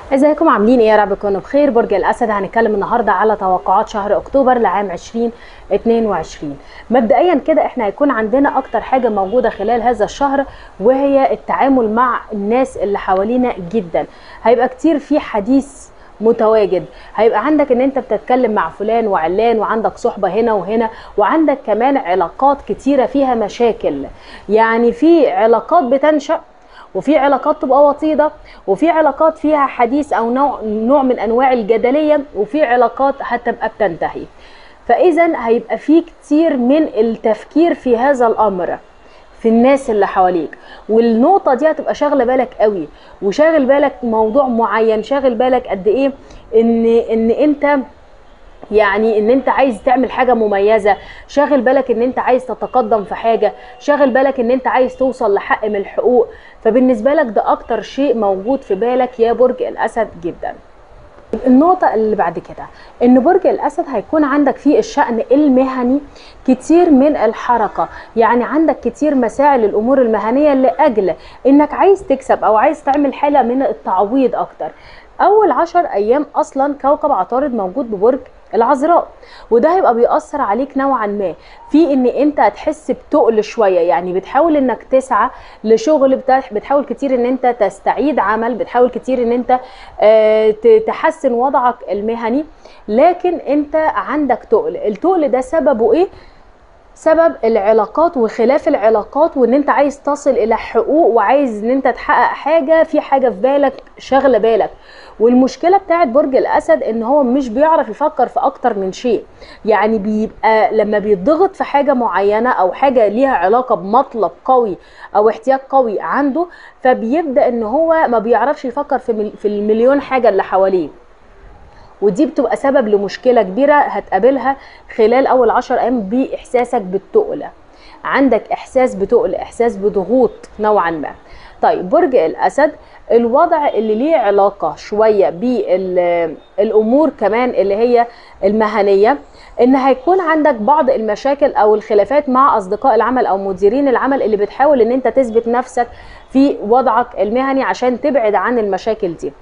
ازيكم عاملين ايه يا رب تكونوا بخير برج الاسد هنتكلم النهارده على توقعات شهر اكتوبر لعام 2022 مبدئيا كده احنا هيكون عندنا اكتر حاجه موجوده خلال هذا الشهر وهي التعامل مع الناس اللي حوالينا جدا هيبقى كتير في حديث متواجد هيبقى عندك ان انت بتتكلم مع فلان وعلان وعندك صحبة هنا وهنا وعندك كمان علاقات كتيرة فيها مشاكل يعني في علاقات بتنشأ وفي علاقات تبقى وطيده وفي علاقات فيها حديث او نوع نوع من انواع الجدليه وفي علاقات هتبقى بتنتهي فاذا هيبقى في كتير من التفكير في هذا الامر في الناس اللي حواليك والنقطة دي هتبقى شاغلة بالك قوي وشاغل بالك موضوع معين شاغل بالك قد ايه ان ان انت يعني ان انت عايز تعمل حاجه مميزه شاغل بالك ان انت عايز تتقدم في حاجه شاغل بالك ان انت عايز توصل لحق من الحقوق فبالنسبه لك ده اكتر شيء موجود في بالك يا برج الاسد جدا النقطة اللي بعد كده ان برج الاسد هيكون عندك في الشأن المهني كتير من الحركة يعني عندك كتير مساعي للامور المهنية لاجل انك عايز تكسب او عايز تعمل حالة من التعويض اكتر اول عشر ايام اصلا كوكب عطارد موجود ببرج العذراء وده هيبقى بيأثر عليك نوعا ما في ان انت هتحس بتقل شويه يعني بتحاول انك تسعى لشغل بتحاول كتير ان انت تستعيد عمل بتحاول كتير ان انت تحسن وضعك المهني لكن انت عندك تقل التقل ده سببه ايه سبب العلاقات وخلاف العلاقات وان انت عايز تصل الى حقوق وعايز ان انت تحقق حاجه في حاجه في بالك شغله بالك والمشكله بتاعت برج الاسد ان هو مش بيعرف يفكر في اكتر من شيء يعني بيبقى لما بيضغط في حاجه معينه او حاجه ليها علاقه بمطلب قوي او احتياج قوي عنده فبيبدا ان هو ما بيعرفش يفكر في في المليون حاجه اللي حواليه ودي بتبقى سبب لمشكلة كبيرة هتقابلها خلال أول عشر أيام بإحساسك بالتقل عندك إحساس بتقل إحساس بضغوط نوعا ما طيب برج الأسد الوضع اللي ليه علاقة شوية بالأمور كمان اللي هي المهنية ان هيكون عندك بعض المشاكل او الخلافات مع اصدقاء العمل او مديرين العمل اللي بتحاول ان انت تثبت نفسك في وضعك المهني عشان تبعد عن المشاكل دي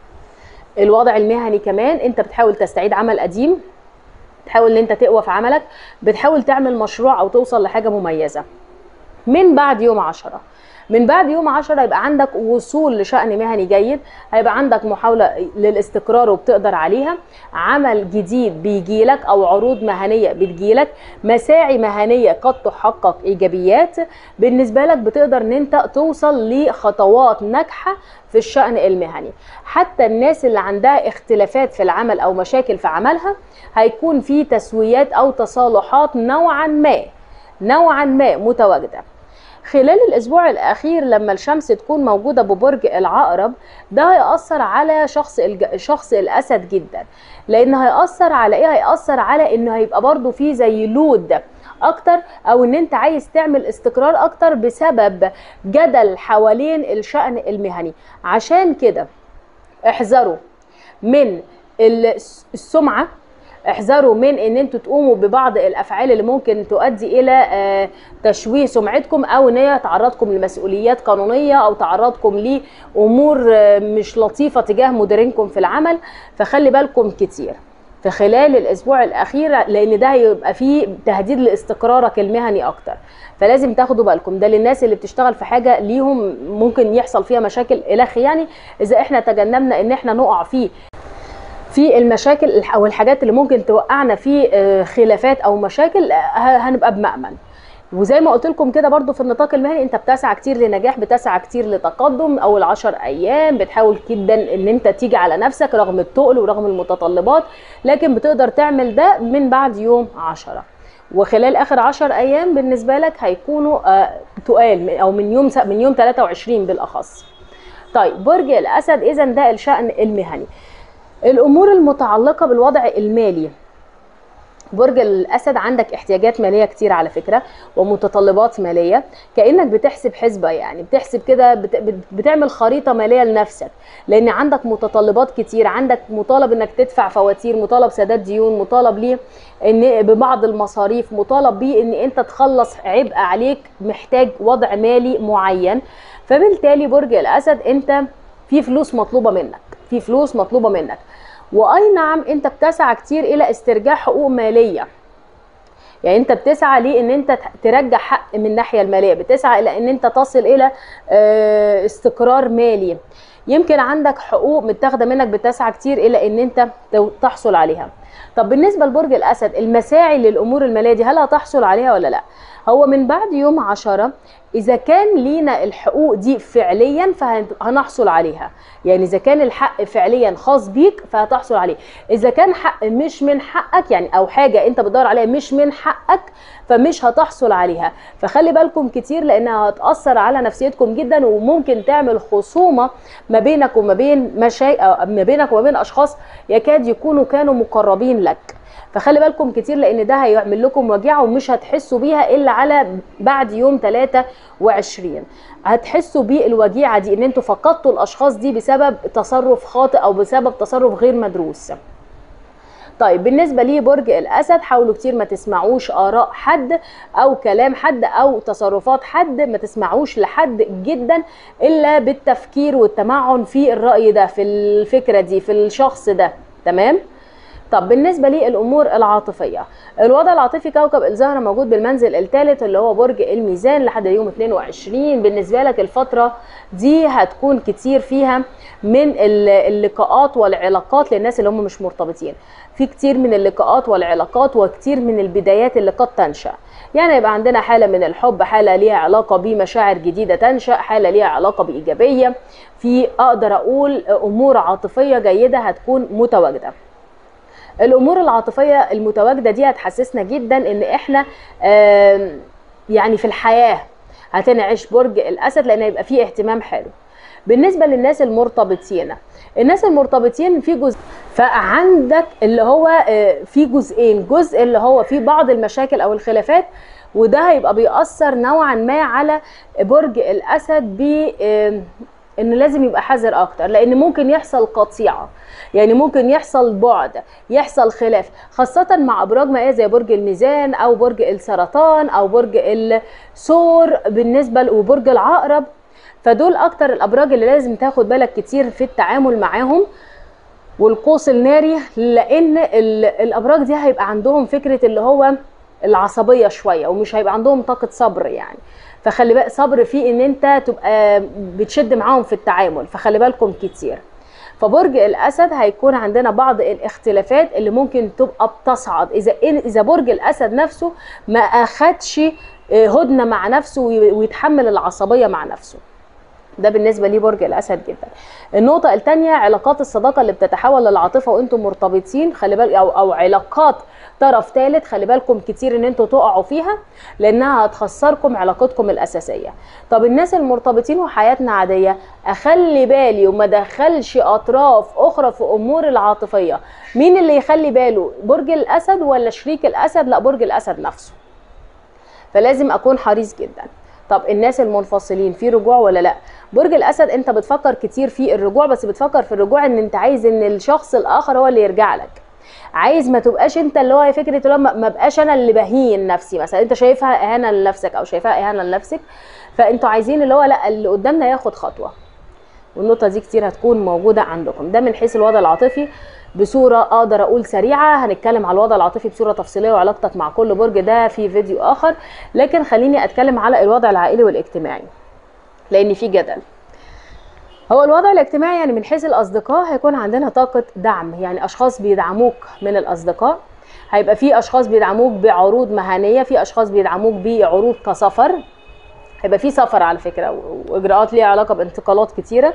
الوضع المهني كمان انت بتحاول تستعيد عمل قديم بتحاول ان انت تقوى في عملك بتحاول تعمل مشروع او توصل لحاجه مميزه من بعد يوم عشرة من بعد يوم عشرة يبقى عندك وصول لشأن مهني جيد هيبقى عندك محاولة للاستقرار وبتقدر عليها عمل جديد بيجيلك أو عروض مهنية بتجيلك مساعي مهنية قد تحقق إيجابيات بالنسبة لك بتقدر ان انت توصل لخطوات ناجحة في الشأن المهني حتى الناس اللي عندها اختلافات في العمل أو مشاكل في عملها هيكون في تسويات أو تصالحات نوعا ما نوعا ما متواجده خلال الاسبوع الاخير لما الشمس تكون موجوده ببرج العقرب ده هيأثر على شخص الج... شخص الاسد جدا لان هيأثر على ايه هيأثر على انه هيبقى برضو في زي لود اكتر او ان انت عايز تعمل استقرار اكتر بسبب جدل حوالين الشأن المهني عشان كده احذروا من السمعه احذروا من ان انتوا تقوموا ببعض الافعال اللي ممكن تؤدي الى تشويه سمعتكم او ان هي تعرضكم لمسؤوليات قانونيه او تعرضكم لامور مش لطيفه تجاه مديرينكم في العمل فخلي بالكم كتير في خلال الاسبوع الاخير لان ده هيبقى فيه تهديد لاستقرارك المهني اكتر فلازم تاخدوا بالكم ده للناس اللي بتشتغل في حاجه ليهم ممكن يحصل فيها مشاكل الخ يعني اذا احنا تجنبنا ان احنا نقع فيه في المشاكل او الحاجات اللي ممكن توقعنا في خلافات او مشاكل هنبقى بمأمن وزي ما قلت لكم كده برضو في النطاق المهني انت بتسعى كتير لنجاح بتسعى كتير لتقدم اول عشر ايام بتحاول جدا ان انت تيجي على نفسك رغم التقل ورغم المتطلبات لكن بتقدر تعمل ده من بعد يوم عشرة وخلال اخر عشر ايام بالنسبه لك هيكونوا تقال او من يوم من يوم 23 بالاخص طيب برج الاسد اذا ده الشأن المهني الامور المتعلقه بالوضع المالي برج الاسد عندك احتياجات ماليه كتير على فكره ومتطلبات ماليه كانك بتحسب حسبه يعني بتحسب كده بت... بتعمل خريطه ماليه لنفسك لان عندك متطلبات كتير عندك مطالب انك تدفع فواتير مطالب سداد ديون مطالب ليه ان ببعض المصاريف مطالب بيه ان انت تخلص عبء عليك محتاج وضع مالي معين فبالتالي برج الاسد انت في فلوس مطلوبه منك في فلوس مطلوبه منك واي نعم انت بتسعى كتير الى استرجاع حقوق ماليه يعني انت بتسعى ليه ان انت ترجع حق من الناحيه الماليه بتسعى الى ان انت تصل الى آه، استقرار مالي يمكن عندك حقوق متاخده منك بتسعى كتير الى ان انت تحصل عليها طب بالنسبه لبرج الاسد المساعي للامور الماليه دي هل هتحصل عليها ولا لا هو من بعد يوم عشرة اذا كان لينا الحقوق دي فعليا فهنحصل عليها يعني اذا كان الحق فعليا خاص بيك فهتحصل عليه اذا كان حق مش من حقك يعني او حاجه انت بتدور عليها مش من حقك فمش هتحصل عليها فخلي بالكم كتير لانها هتاثر على نفسيتكم جدا وممكن تعمل خصومه ما بينك وما بين مشاي ما بينك وما بين اشخاص يكاد يكونوا كانوا مقربين لك فخلي بالكم كتير لان ده هيعمل لكم وجيعه ومش هتحسوا بيها الا على بعد يوم 23 هتحسوا بالوجيعه دي ان انتوا فقدتوا الاشخاص دي بسبب تصرف خاطئ او بسبب تصرف غير مدروس طيب بالنسبة لي برج الأسد حاولوا كتير ما تسمعوش آراء حد أو كلام حد أو تصرفات حد ما تسمعوش لحد جدا إلا بالتفكير والتمعن في الرأي ده في الفكرة دي في الشخص ده تمام؟ طب بالنسبه للامور العاطفيه الوضع العاطفي كوكب الزهره موجود بالمنزل الثالث اللي هو برج الميزان لحد يوم 22 بالنسبه لك الفتره دي هتكون كتير فيها من اللقاءات والعلاقات للناس اللي هم مش مرتبطين في كتير من اللقاءات والعلاقات وكتير من البدايات اللي قد تنشأ يعني يبقى عندنا حالة من الحب حالة ليها علاقة بمشاعر جديدة تنشأ حالة ليها علاقة بإيجابية في أقدر أقول أمور عاطفية جيدة هتكون متواجدة الامور العاطفيه المتواجده دي هتحسسنا جدا ان احنا يعني في الحياه هتنعش برج الاسد لان يبقى فيه اهتمام حلو بالنسبه للناس المرتبطين الناس المرتبطين في جزء فعندك اللي هو آه، في جزئين جزء اللي هو في بعض المشاكل او الخلافات وده هيبقى بيأثر نوعا ما على برج الاسد ب انه لازم يبقى حذر اكتر لان ممكن يحصل قطيعه يعني ممكن يحصل بعد يحصل خلاف خاصه مع ابراج مائيه زي برج الميزان او برج السرطان او برج الثور بالنسبه وبرج العقرب فدول اكتر الابراج اللي لازم تاخد بالك كتير في التعامل معاهم والقوس الناري لان الابراج دي هيبقى عندهم فكره اللي هو العصبيه شويه ومش هيبقى عندهم طاقه صبر يعني فخلي بالك صبر فيه ان انت تبقى بتشد معاهم في التعامل فخلي بالكم كتير فبرج الاسد هيكون عندنا بعض الاختلافات اللي ممكن تبقى بتصعد اذا اذا برج الاسد نفسه ما اخدش آه، هدنه مع نفسه ويتحمل العصبيه مع نفسه ده بالنسبه لي برج الاسد جدا النقطه الثانيه علاقات الصداقه اللي بتتحول للعاطفه وانتم مرتبطين خلي بالك او او علاقات طرف ثالث خلي بالكم كتير ان انتوا تقعوا فيها لانها هتخسركم علاقتكم الاساسيه طب الناس المرتبطين وحياتنا عاديه اخلي بالي وما دخلش اطراف اخرى في امور العاطفيه مين اللي يخلي باله برج الاسد ولا شريك الاسد لا برج الاسد نفسه فلازم اكون حريص جدا طب الناس المنفصلين في رجوع ولا لا برج الاسد انت بتفكر كتير في الرجوع بس بتفكر في الرجوع ان انت عايز ان الشخص الاخر هو اللي يرجع لك عايز ما تبقاش انت اللي هو فكره اللي هو ما بقاش انا اللي بهين نفسي مثلا انت شايفها اهانه لنفسك او شايفاها اهانه لنفسك فانتوا عايزين اللي هو لا اللي قدامنا ياخد خطوه والنقطه دي كتير هتكون موجوده عندكم ده من حيث الوضع العاطفي بصوره اقدر اقول سريعه هنتكلم على الوضع العاطفي بصوره تفصيليه وعلاقتك مع كل برج ده في فيديو اخر لكن خليني اتكلم على الوضع العائلي والاجتماعي لان في جدل هو الوضع الاجتماعي يعني من حيث الاصدقاء هيكون عندنا طاقه دعم يعني اشخاص بيدعموك من الاصدقاء هيبقى في اشخاص بيدعموك بعروض مهنيه في اشخاص بيدعموك بعروض كسفر هيبقى في سفر على فكره واجراءات ليها علاقه بانتقالات كتيره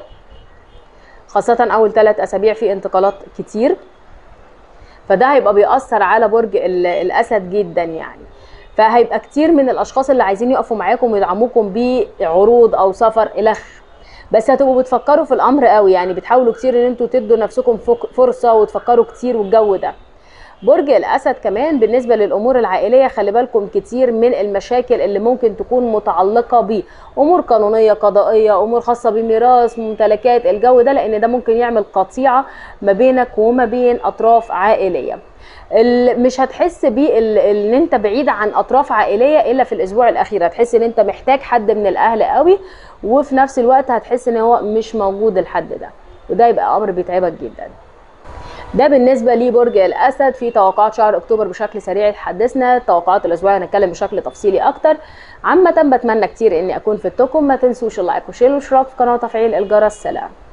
خاصه اول ثلاث اسابيع في انتقالات كتير فده هيبقى بيأثر على برج الاسد جدا يعني فهيبقى كتير من الاشخاص اللي عايزين يقفوا معاكم ويدعموكم بعروض او سفر الخ بس هتبقوا بتفكروا في الامر قوي يعني بتحاولوا كتير ان انتوا تدوا نفسكم فرصه وتفكروا كتير والجو ده برج الاسد كمان بالنسبه للامور العائليه خلي بالكم كتير من المشاكل اللي ممكن تكون متعلقه بامور قانونيه قضائيه امور خاصه بميراث ممتلكات الجو ده لان ده ممكن يعمل قطيعه ما بينك وما بين اطراف عائليه مش هتحس بيه ان انت بعيد عن اطراف عائليه الا في الاسبوع الاخير هتحس ان انت محتاج حد من الاهل قوي وفي نفس الوقت هتحس ان هو مش موجود الحد ده وده يبقى امر بيتعبك جدا ده بالنسبه لبرج الاسد في توقعات شهر اكتوبر بشكل سريع تحدثنا توقعات الاسبوع هنتكلم بشكل تفصيلي اكتر عامه بتمنى كتير اني اكون في التوكم ما تنسوش اللايك وشير والاشتراك في قناه وتفعيل الجرس سلام